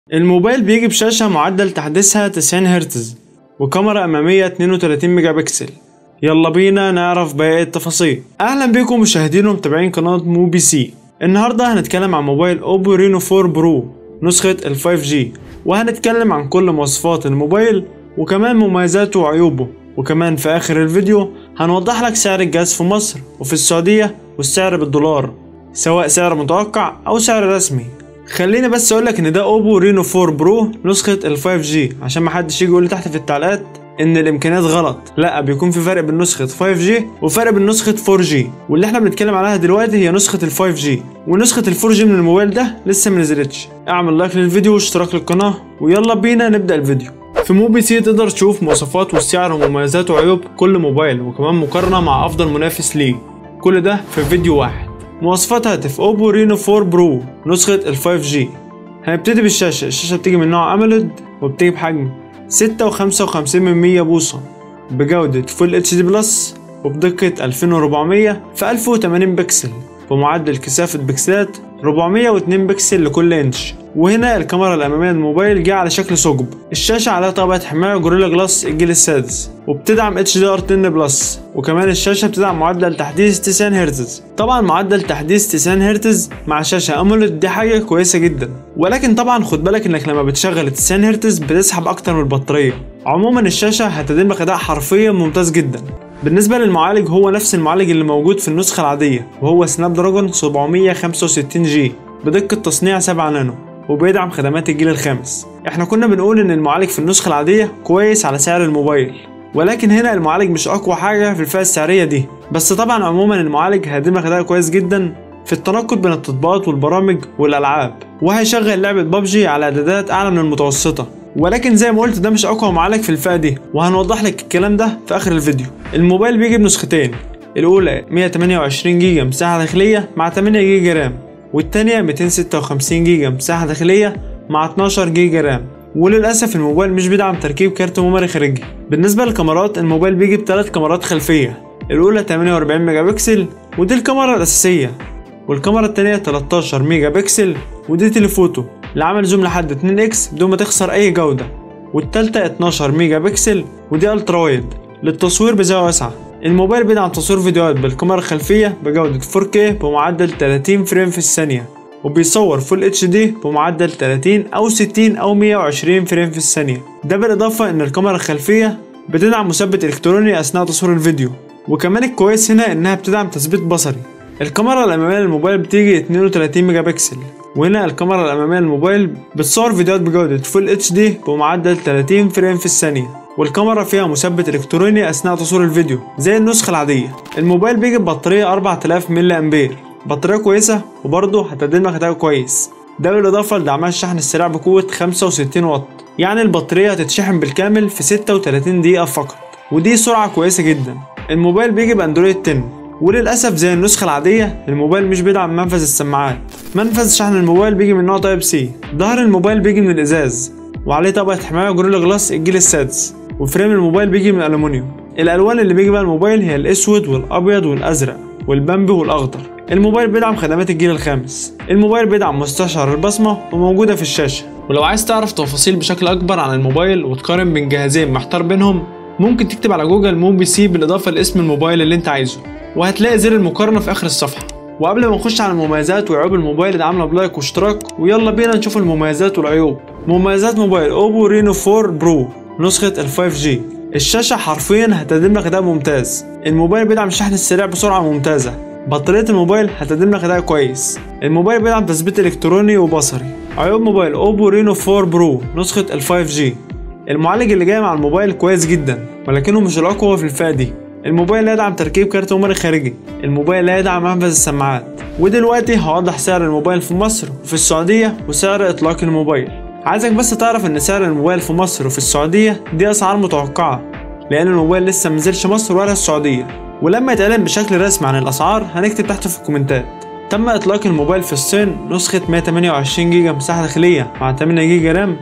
الموبايل بيجي بشاشة معدل تحديثها 90 هرتز وكاميرا أمامية 32 ميجا بكسل يلا بينا نعرف باقي التفاصيل أهلا بكم مشاهدين ومتابعين قناة مو بي سي النهاردة هنتكلم عن موبايل أوبو رينو 4 برو نسخة ال 5G وهنتكلم عن كل مواصفات الموبايل وكمان مميزاته وعيوبه وكمان في آخر الفيديو هنوضح لك سعر الجهاز في مصر وفي السعودية والسعر بالدولار سواء سعر متوقع أو سعر رسمي خليني بس اقول لك ان ده اوبو رينو 4 برو نسخة ال 5G عشان محدش يجي يقول لي تحت في التعليقات ان الامكانيات غلط لا بيكون في فرق بين نسخة 5G وفرق بين نسخة 4G واللي احنا بنتكلم عليها دلوقتي هي نسخة ال 5G ونسخة ال 4G من الموبايل ده لسه منزلتش اعمل لايك للفيديو واشتراك للقناة ويلا بينا نبدأ الفيديو في موبي سي تقدر تشوف مواصفات والسعر ومميزات وعيوب كل موبايل وكمان مقارنة مع افضل منافس ليه كل ده في فيديو واحد مواصفات هاتف اوبو رينو 4 برو نسخة ال 5G هنبتدي بالشاشة الشاشة بتيجي من نوع أموليد وبتيجي بحجم ستة وخمسة وخمسين من مية بوصة بجودة فول اتش دي بلس وبدقة ألفين وربعمية في ألف وتمانين بكسل بمعدل كثافة بكسلات 402 بكسل لكل انش وهنا الكاميرا الاماميه للموبايل جه على شكل ثقب الشاشه عليها طبقه حمايه جوريلا جلاس الجيل السادس وبتدعم اتش دي ار 10 بلس وكمان الشاشه بتدعم معدل تحديث 90 هرتز طبعا معدل تحديث 90 هرتز مع شاشه اموليد دي حاجه كويسه جدا ولكن طبعا خد بالك انك لما بتشغل 90 هرتز بتسحب اكتر من البطاريه عموما الشاشه هتقدم لك اداء حرفيا ممتاز جدا بالنسبة للمعالج هو نفس المعالج اللي موجود في النسخة العادية وهو سناب دراجون 765 جي بدقة تصنيع 7 نانو وبيدعم خدمات الجيل الخامس احنا كنا بنقول ان المعالج في النسخة العادية كويس على سعر الموبايل ولكن هنا المعالج مش اقوى حاجة في الفئة السعرية دي بس طبعا عموما المعالج هيقدم لك اداء كويس جدا في التنقل بين التطبيقات والبرامج والالعاب وهيشغل لعبة ببجي على اعدادات اعلى من المتوسطة ولكن زي ما قلت ده مش اقوى معالج في الفئة دي وهنوضح لك الكلام ده في اخر الفيديو الموبايل بيجي بنسختين الاولى 128 جيجا مساحة داخلية مع 8 جيجا رام والتانية 256 جيجا مساحة داخلية مع 12 جيجا رام وللأسف الموبايل مش بيدعم تركيب كارت ميموري خارجي بالنسبة للكاميرات الموبايل بيجي بثلاث كاميرات خلفية الأولى 48 ميجا بكسل ودي الكاميرا الأساسية والكاميرا التانية 13 ميجا بكسل ودي تليفوتو اللي عمل زوم لحد 2 اكس بدون ما تخسر أي جودة والتالتة 12 ميجا بكسل ودي الترا وايد للتصوير بزاوية واسعة الموبايل بيدعم تصوير فيديوهات بالكاميرا الخلفية بجودة 4K بمعدل 30 فريم في الثانية وبيصور فول اتش دي بمعدل 30 او 60 او 120 فريم في الثانية ده بالاضافة ان الكاميرا الخلفية بتدعم مثبت الكتروني اثناء تصوير الفيديو وكمان الكويس هنا انها بتدعم تثبيت بصري الكاميرا الامامية للموبايل بتيجي 32 ميجا بكسل وهنا الكاميرا الامامية للموبايل بتصور فيديوهات بجودة فول اتش دي بمعدل 30 فريم في الثانية والكاميرا فيها مثبت الكتروني اثناء تصوير الفيديو زي النسخة العادية الموبايل بيجي ببطارية 4000 ملي امبير بطارية كويسة وبرضه هتقدم لك اداء كويس ده بالاضافة لدعمها الشحن السريع بقوة 65 واط يعني البطارية هتتشحن بالكامل في 36 دقيقة فقط ودي سرعة كويسة جدا الموبايل بيجي باندرويد 10 وللأسف زي النسخة العادية الموبايل مش بيدعم منفذ السماعات منفذ شحن الموبايل بيجي من نوع تايب سي ظهر الموبايل بيجي من الإزاز وعليه طبقة حماية جوريلا جلاس الجيل السادس وفريم الموبايل بيجي من الألومنيوم الألوان اللي بيجي بها الموبايل هي الأسود والأبيض والأزرق والبامبي والأخضر الموبايل بيدعم خدمات الجيل الخامس الموبايل بيدعم مستشعر البصمة وموجودة في الشاشة ولو عايز تعرف تفاصيل بشكل أكبر عن الموبايل وتقارن بين جهازين محتار بينهم ممكن تكتب على جوجل موبي سي بالإضافة لاسم الموبايل اللي أنت عايزه وهتلاقي زر المقارنة في آخر الصفحة وقبل ما نخش على المميزات وعيوب الموبايل ادعمنا بلايك واشتراك ويلا بينا نشوف المميزات والعيوب مميزات موبايل اوبو رينو 4 برو نسخة ال 5G الشاشة حرفيا هتقدم لك اداء ممتاز الموبايل بيدعم الشحن السريع بسرعة ممتازة بطارية الموبايل هتقدم لك اداء كويس الموبايل بيدعم تثبيت الكتروني وبصري عيوب موبايل اوبو رينو 4 برو نسخة ال 5G المعالج اللي جاي مع الموبايل كويس جدا ولكنه مش الاقوى في الفئة دي الموبايل لا يدعم تركيب كارت ميموري خارجي الموبايل لا يدعم منفذ السماعات ودلوقتي هوضح سعر الموبايل في مصر وفي السعودية وسعر اطلاق الموبايل عايزك بس تعرف ان سعر الموبايل في مصر وفي السعودية دي اسعار متوقعة لان الموبايل لسه منزلش مصر ولا السعودية ولما يتعلن بشكل رسمي عن الاسعار هنكتب تحت في الكومنتات تم اطلاق الموبايل في الصين نسخة 128 جيجا مساحة داخلية مع 8 جيجا رام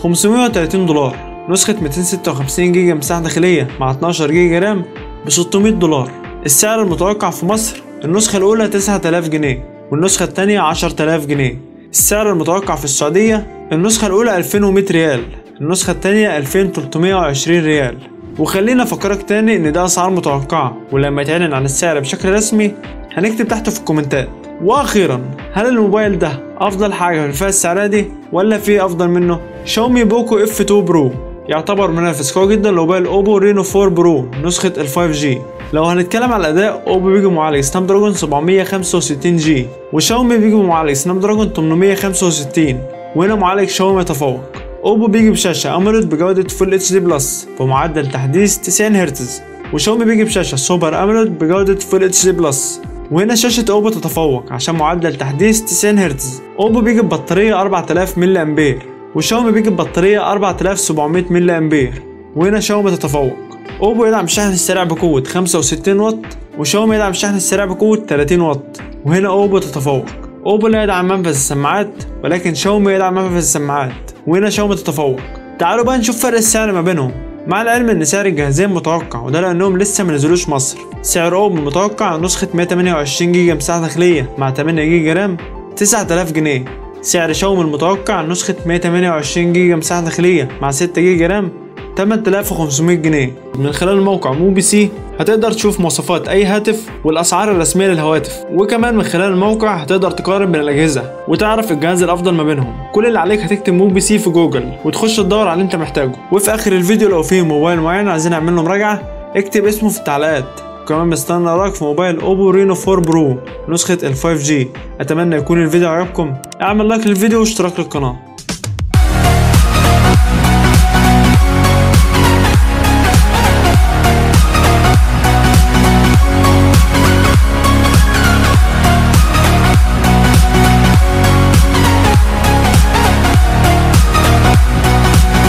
530 دولار نسخة 256 جيجا مساحة داخلية مع 12 جيجا رام ب 600 دولار السعر المتوقع في مصر النسخة الأولى 9000 جنيه والنسخة التانية 10000 جنيه السعر المتوقع في السعودية النسخة الأولى 2100 ريال النسخة التانية 2320 ريال وخلينا أفكرك تاني إن ده أسعار متوقعة ولما يتعلن عن السعر بشكل رسمي هنكتب تحته في الكومنتات واخيرا هل الموبايل ده افضل حاجه في الفئه السعريه دي ولا في افضل منه شاومي بوكو اف 2 برو يعتبر منافس قوي جدا لموبايل اوبو رينو 4 برو نسخه ال 5 جي لو هنتكلم على الاداء اوبو بيجي معالج سناب دراجون 765 جي وشاومي بيجي معالج سناب دراجون 865 وهنا معالج شاومي يتفوق اوبو بيجي بشاشه اموليد بجوده فول اتش دي بلس بمعدل تحديث 90 هرتز وشاومي بيجي بشاشه سوبر اموليد بجوده فول اتش دي بلس وهنا شاشة اوبو تتفوق عشان معدل تحديث 90 هرتز اوبو بيجي ببطارية 4000 ملي امبير وشاومي بيجي ببطارية 4700 ملي امبير وهنا شاومي تتفوق اوبو يدعم الشحن السريع بقوة 65 واط وشاومي يدعم الشحن السريع بقوة 30 واط وهنا اوبو تتفوق اوبو لا يدعم منفذ السماعات ولكن شاومي يدعم منفذ السماعات وهنا شاومي تتفوق تعالوا بقى نشوف فرق السعر ما بينهم مع العلم ان سعر الجهازين متوقع وده لانهم لسه منزلوش مصر سعر اوبو متوقع نسخة 128 جيجا مساحة داخلية مع 8 جيجا رام 9000 جنيه سعر شاومي المتوقع نسخة 128 جيجا مساحة داخلية مع 6 جيجا رام 8500 جنيه من خلال موقع مو بي سي هتقدر تشوف مواصفات اي هاتف والاسعار الرسميه للهواتف وكمان من خلال الموقع هتقدر تقارن بين الاجهزه وتعرف الجهاز الافضل ما بينهم كل اللي عليك هتكتب مو بي سي في جوجل وتخش تدور على اللي انت محتاجه وفي اخر الفيديو لو فيه موبايل معين عايزين نعمل له مراجعه اكتب اسمه في التعليقات وكمان مستنى رايك في موبايل اوبو رينو 4 برو نسخه ال 5 جي اتمنى يكون الفيديو عجبكم اعمل لايك للفيديو واشتراك للقناه